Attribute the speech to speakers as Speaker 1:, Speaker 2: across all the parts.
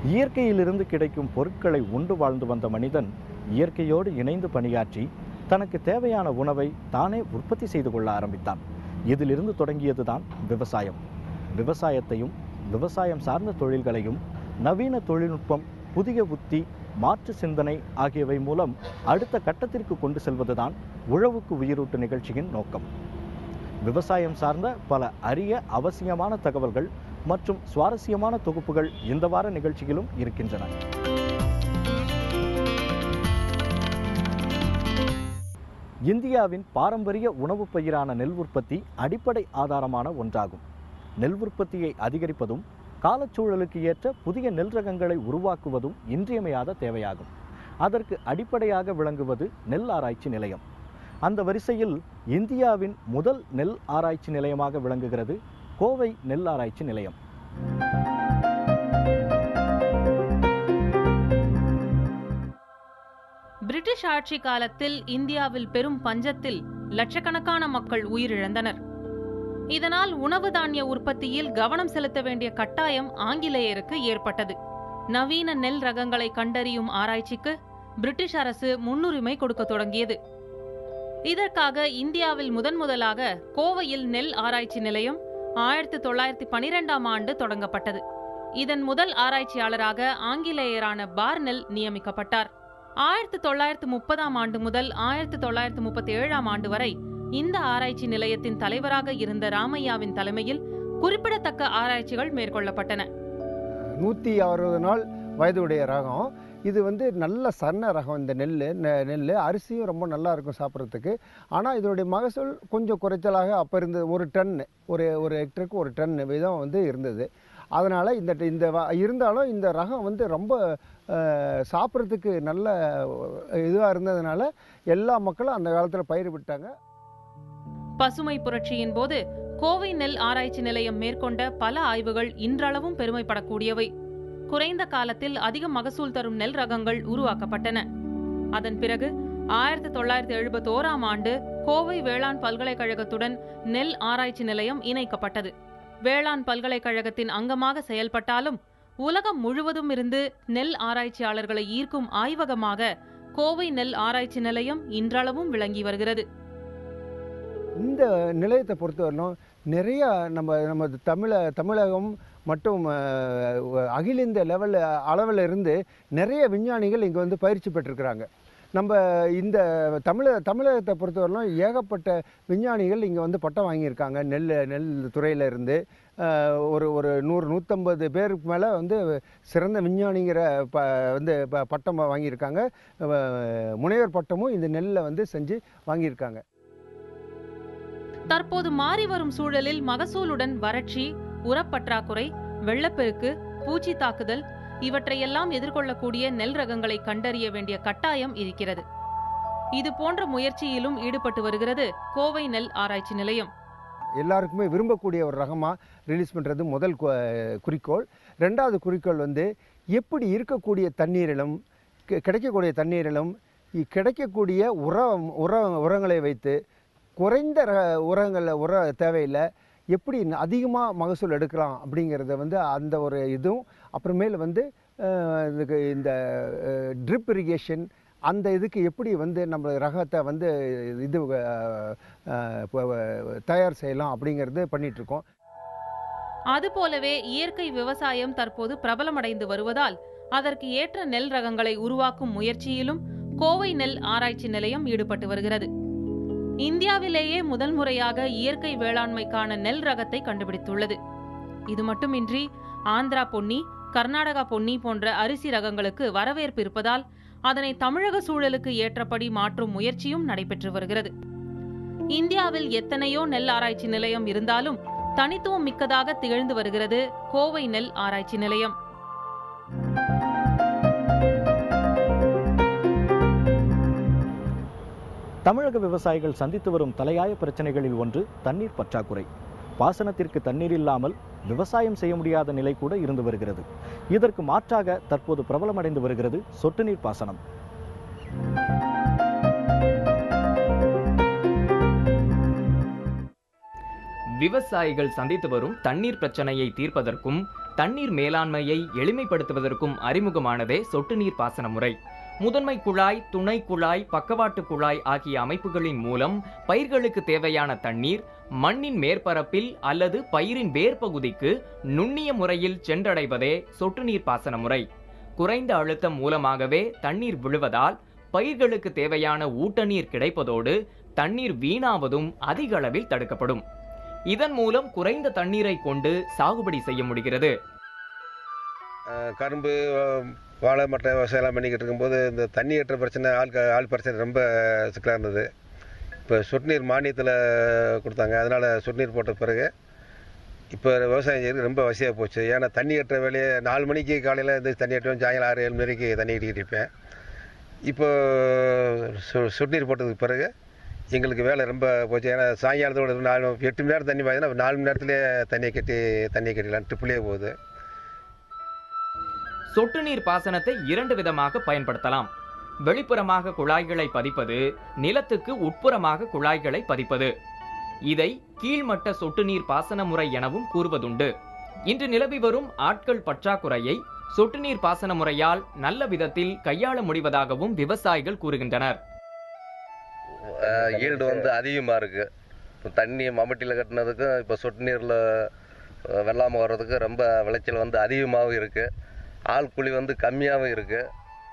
Speaker 1: இயற்கையிலிருந்து கிடைக்கும் பொருட்களை உண்டு வாழ்ந்து வந்த மனிதன் இயற்கையோடு இணைந்து பணியாற்றி தனக்கு தேவையான உணவை தானே உற்பத்தி செய்து கொள்ள ஆரம்பித்தான் இதிலிருந்து தொடங்கியதுதான் விவசாயம் விவசாயத்தையும் விவசாயம் சார்ந்த தொழில்களையும் நவீன தொழில்நுட்பம் புதிய உத்தி மாற்று சிந்தனை ஆகியவை மூலம் அடுத்த கட்டத்திற்கு கொண்டு செல்வதுதான் உழவுக்கு உயிரூட்டு நிகழ்ச்சியின் நோக்கம் விவசாயம் சார்ந்த பல அரிய அவசியமான தகவல்கள் மற்றும் சுவாரஸ்யமான தொகுப்புகள் இந்த வார நிகழ்ச்சியிலும் இருக்கின்றன இந்தியாவின் பாரம்பரிய உணவுப் பயிரான நெல் உற்பத்தி அடிப்படை ஆதாரமான ஒன்றாகும் நெல் உற்பத்தியை அதிகரிப்பதும் காலச்சூழலுக்கு ஏற்ற புதிய நெல் ரகங்களை உருவாக்குவதும் இன்றியமையாத தேவையாகும் அதற்கு அடிப்படையாக விளங்குவது நெல் ஆராய்ச்சி நிலையம் அந்த வரிசையில் இந்தியாவின் முதல் நெல் ஆராய்ச்சி நிலையமாக விளங்குகிறது கோவை நெல் ஆராய்ச்சி நிலையம்
Speaker 2: பிரிட்டிஷ் ஆட்சி காலத்தில் இந்தியாவில் பெரும் பஞ்சத்தில் லட்சக்கணக்கான மக்கள் உயிரிழந்தனர் இதனால் உணவு தானிய உற்பத்தியில் கவனம் செலுத்த வேண்டிய கட்டாயம் ஆங்கிலேயருக்கு ஏற்பட்டது நவீன நெல் ரகங்களை கண்டறியும் ஆராய்ச்சிக்கு பிரிட்டிஷ் அரசு முன்னுரிமை கொடுக்க தொடங்கியது இதற்காக இந்தியாவில் முதன் முதலாக கோவையில் நெல் ஆராய்ச்சி நிலையம் ஆயிரத்தி தொள்ளாயிரத்தி பனிரெண்டாம் ஆண்டு தொடங்கப்பட்டது இதன் முதல் ஆராய்ச்சியாளராக ஆங்கிலேயரான பார்னெல் நியமிக்கப்பட்டார் ஆயிரத்தி தொள்ளாயிரத்தி முப்பதாம் ஆண்டு முதல் ஆயிரத்தி தொள்ளாயிரத்தி முப்பத்தி ஏழாம் ஆண்டு வரை இந்த ஆராய்ச்சி நிலையத்தின் தலைவராக இருந்த ராமையாவின் தலைமையில் குறிப்பிடத்தக்க ஆராய்ச்சிகள் மேற்கொள்ளப்பட்டன
Speaker 3: நூற்றி அறுபது நாள் வயதுடைய ரகம் இது வந்து நல்ல சன்ன ரகம் இந்த நெல் நெல் அரிசியும் ரொம்ப நல்லா இருக்கும் சாப்பிட்றதுக்கு ஆனால் இதனுடைய மகசூல் கொஞ்சம் குறைச்சலாக அப்போ இருந்தது ஒரு டன் ஒரு ஒரு ஹெக்டருக்கு ஒரு டன் விதம் வந்து இருந்தது அதனால் இந்த இந்த வ- இருந்தாலும் இந்த ரகம் வந்து ரொம்ப அஹ், சாப்பிட்றதுக்கு நல்ல இதுவாக இருந்ததுனால எல்லா மக்களும் அந்த காலத்தில் பயிர் விட்டாங்க
Speaker 2: பசுமை புரட்சியின் போது கோவை நெல் ஆராய்ச்சி நிலையம் மேற்கொண்ட பல ஆய்வுகள் இன்றளவும் பெருமைப்படக்கூடியவை குறைந்த காலத்தில் அதிக மகசூல் தரும் நெல் ரகங்கள் உருவாக்கப்பட்டன அதன் பிறகு ஆயிரத்தி தொள்ளாயிரத்தி எழுபத்தோராம் ஆண்டு கோவை வேளாண் பல்கலைக்கழகத்துடன் நெல் ஆராய்ச்சி நிலையம் இணைக்கப்பட்டது வேளாண் பல்கலைக்கழகத்தின் அங்கமாக செயல்பட்டாலும் உலகம் முழுவதும் இருந்து நெல் ஆராய்ச்சியாளர்களை ஈர்க்கும் ஆய்வகமாக கோவை நெல் ஆராய்ச்சி நிலையம் இன்றளவும் விளங்கி வருகிறது
Speaker 3: இந்த நிலையத்தை பொறுத்தவரையிலும் நிறைய நம்ம நம்ம தமிழ தமிழகம் மற்றும் அஹ், அகில இந்திய லெவலில் அளவில் இருந்து நிறைய விஞ்ஞானிகள் இங்கே வந்து பயிற்சி பெற்றிருக்கிறாங்க நம்ம இந்த தமிழ தமிழகத்தை பொறுத்தவரையிலும் ஏகப்பட்ட விஞ்ஞானிகள் இங்கே வந்து பட்டம் வாங்கியிருக்காங்க நெல் நெல் துறையில இருந்து அஹ், ஒரு ஒரு நூறு நூற்றம்பது பேருக்கு மேலே வந்து சிறந்த விஞ்ஞானிங்கிற ப வந்து ப பட்டம் வாங்கியிருக்காங்க அஹ், முனைவர் பட்டமும் இந்த நெல்லில் வந்து செஞ்சு வாங்கியிருக்காங்க
Speaker 2: தற்போது மாறி வரும் சூழலில் மகசூலுடன் வறட்சி உரப்பற்றாக்குறை வெள்ளப்பெருக்கு பூச்சி தாக்குதல் இவற்றையெல்லாம் எதிர்கொள்ளக்கூடிய நெல் ரகங்களை கண்டறிய வேண்டிய கட்டாயம் இருக்கிறது இது போன்ற முயற்சியிலும் ஈடுபட்டு வருகிறது கோவை நெல் ஆராய்ச்சி நிலையம்
Speaker 3: எல்லாருக்குமே விரும்பக்கூடிய ஒரு ரகமாக ரிலீஸ் பண்ணுறது முதல் கு- குறிக்கோள் ரெண்டாவது குறிக்கோள் வந்து எப்படி இருக்கக்கூடிய தண்ணீரிலும் கி- கிடைக்கக்கூடிய தண்ணீரிலும் இ- கிடைக்கக்கூடிய உரம் உர உரங்களை வைத்து குறைந்த ர உரங்களை உர தேவையில்லை எப்படி அதிகமாக மகசூல் எடுக்கலாம் அப்படிங்கிறத வந்து அந்த ஒரு இதுவும் அப்புறமேல் வந்து அஹ், இதுக்கு இந்த ட்ரிப் இரிகேஷன் அந்த இதுக்கு எப்படி வந்து நம்ம ரகத்தை வந்து இது அஹ், அஹ், ப- தயார் செய்யலாம் அப்படிங்கிறது பண்ணிட்டு இருக்கோம்
Speaker 2: அதுபோலவே இயற்கை விவசாயம் தற்போது பிரபலமடைந்து வருவதால் அதற்கு ஏற்ற நெல் ரகங்களை உருவாக்கும் முயற்சியிலும் கோவை நெல் ஆராய்ச்சி நிலையம் ஈடுபட்டு வருகிறது இந்தியாவிலேயே முதல் முறையாக இயற்கை வேளாண்மைக்கான நெல் ரகத்தை கண்டுபிடித்துள்ளது இது மட்டுமின்றி ஆந்திரா பொன்னி கர்நாடகா பொன்னி போன்ற அரிசி ரகங்களுக்கு வரவேற்பு இருப்பதால் அதனை தமிழக சூழலுக்கு ஏற்றபடி மாற்றும் முயற்சியும் நடைபெற்று வருகிறது இந்தியாவில் எத்தனையோ நெல் ஆராய்ச்சி நிலையம் இருந்தாலும் தனித்துவம் மிக்கதாக திகழ்ந்து வருகிறது கோவை நெல் ஆராய்ச்சி நிலையம்
Speaker 1: தமிழக விவசாயிகள் சந்தித்து வரும் தலையாய பிரச்சனைகளில் ஒன்று தண்ணீர் பற்றாக்குறை பாசனத்திற்கு தண்ணீர் இல்லாமல் விவசாயம் செய்ய முடியாத நிலை கூட இருந்து வருகிறது இதற்கு மாற்றாக தற்போது பிரபலமடைந்து வருகிறது சொட்டு நீர் பாசனம்
Speaker 4: விவசாயிகள் சந்தித்து வரும் தண்ணீர் பிரச்சனையை தீர்ப்பதற்கும் தண்ணீர் மேலாண்மையை எளிமைப்படுத்துவதற்கும் அறிமுகமானதே சொட்டு நீர் பாசன முறை முதன்மை குழாய் துணை குழாய் பக்கவாட்டு குழாய் ஆகிய அமைப்புகளின் மூலம் பயிர்களுக்கு தேவையான தண்ணீர் மண்ணின் மேற்பரப்பில் அல்லது பயிரின் வேர் பகுதிக்கு நுண்ணிய முறையில் சென்றடைவதே சொட்டு நீர் பாசன முறை குறைந்த அழுத்தம் மூலமாகவே தண்ணீர் விழுவதால் பயிர்களுக்கு தேவையான ஊட்ட நீர் கிடைப்பதோடு தண்ணீர் வீணாவதும் அதிக அளவில் தடுக்கப்படும் இதன் மூலம் குறைந்த தண்ணீரை கொண்டு சாகுபடி செய்ய முடிகிறது
Speaker 5: அஹ் கரும்பு அஹ் வாழை மட்டை விவசாயம்லாம் பண்ணிக்கிட்டு இருக்கும்போது இந்த தண்ணி ஏற்ற பிரச்சனை ஆள் க- ஆள் பிரச்சனை ரொம்ப சிக்கலாக இருந்தது இப்போ சொட்டு நீர் மானியத்தில் கொடுத்தாங்க அதனால் சொட்டு நீர் போட்ட பிறகு இப்போ விவசாயம் செய்யறது ரொம்ப வசதியாக போச்சு ஏன்னா தண்ணி ஏற்ற வேலையை நாலு மணிக்கு காலையில் இந்த தண்ணி ஏற்றுவேன் சாயங்காலம் ஆறு ஏழு மணிக்கு தண்ணி கட்டிக்கிட்டு இருப்பேன் இப்போ சொ சொட்டு நீர் போட்டதுக்கு பிறகு எங்களுக்கு வேலை ரொம்ப போச்சு ஏன்னா சாயங்காலத்தோட நாலு எட்டு மணி நேரம் தண்ணி பாய்ச்சுன்னா நாலு மணி நேரத்துலேயே தண்ணியை கட்டி தண்ணியை கட்டிடலாம் ட்ரிப்பிளே போகுது
Speaker 4: சொட்டு நீர் பாசனத்தை இரண்டு விதமாக பயன்படுத்தலாம் வெளிப்புறமாக குழாய்களை பதிப்பது நிலத்துக்கு உட்புறமாக குழாய்களை பதிப்பது இதை கீழ்மட்ட சொட்டு நீர் பாசன முறை எனவும் கூறுவதுண்டு இன்று நிலவி வரும் ஆட்கள் பற்றாக்குறையை சொட்டு நீர் பாசன முறையால் நல்ல விதத்தில் கையாள முடிவதாகவும் விவசாயிகள் கூறுகின்றனர்
Speaker 6: ஈல்டு வந்து அதிகமாக இருக்குது இப்போ தண்ணி மம்பட்டியில் கட்டினதுக்கும் இப்போ சொட்டு நீரில் வெள்ளாமல் வர்றதுக்கு ரொம்ப விளைச்சல் வந்து அதிகமாகவும் இருக்குது ஆள் கூலி வந்து கம்மியாகவும் இருக்குது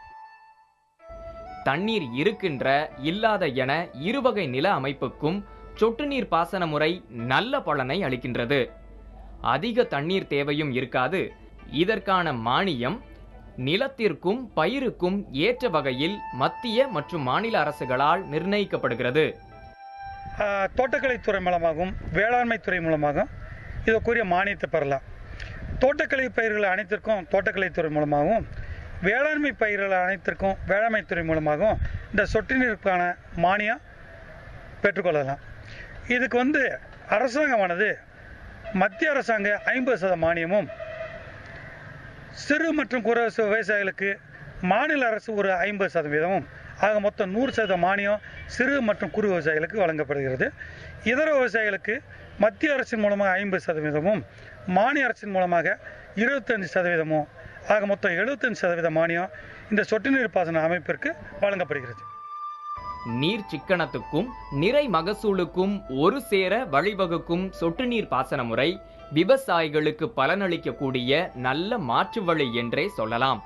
Speaker 4: தண்ணீர் இருக்கின்ற இல்லாத என இருவகை நில அமைப்புக்கும் சொட்டு நீர் பாசன முறை நல்ல பலனை அளிக்கின்றது அதிக தண்ணீர் தேவையும் இருக்காது இதற்கான மானியம் நிலத்திற்கும் பயிருக்கும் ஏற்ற வகையில் மத்திய மற்றும் மாநில அரசுகளால் நிர்ணயிக்கப்படுகிறது
Speaker 7: ஆஹ், தோட்டக்கலைத்துறை மூலமாகவும் வேளாண்மைத்துறை மூலமாகவும் இதற்குரிய மானியத்தை பெறலாம் தோட்டக்கலை பயிர்கள் அனைத்திற்கும் தோட்டக்கலைத்துறை மூலமாகவும் வேளாண்மை பயிர்கள் அனைத்திற்கும் வேளாண்மைத்துறை மூலமாகவும் இந்த சொட்டு நீருக்கான மானியம் பெற்றுக்கொள்ளலாம் இதுக்கு வந்து அரசாங்கமானது மத்திய அரசாங்க ஐம்பது சத மானியமும் சிறு மற்றும் குறு விவசா- விவசாயிகளுக்கு மாநில அரசு ஒரு ஐம்பது சதவீதமும் ஆக மொத்தம் நூறு சதவீத மானியம் சிறு மற்றும் குறு விவசாயிகளுக்கு வழங்கப்படுகிறது இதர விவசாயிகளுக்கு மத்திய அரசின் மூலமாக ஐம்பது சதவீதமும் மாநில அரசின் மூலமாக இருபத்தஞ்சு சதவீதமும் ஆக மொத்தம் எழுபத்தஞ்சு சதவீத மானியம் இந்த சொட்டு நீர் பாசன அமைப்பிற்கு வழங்கப்படுகிறது
Speaker 4: நீர் சிக்கனத்துக்கும் நிறை மகசூலுக்கும் ஒரு சேர வழிவகுக்கும் சொட்டு நீர் பாசன முறை விவசாயிகளுக்கு பலனளிக்கக்கூடிய நல்ல மாற்று வழி என்றே சொல்லலாம்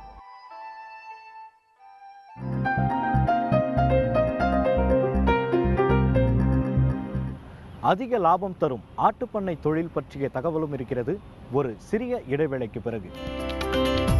Speaker 1: அதிக லாபம் தரும் ஆட்டுப்பண்ணை தொழில் பற்றிய தகவலும் இருக்கிறது ஒரு சிறிய இடைவேளைக்கு பிறகு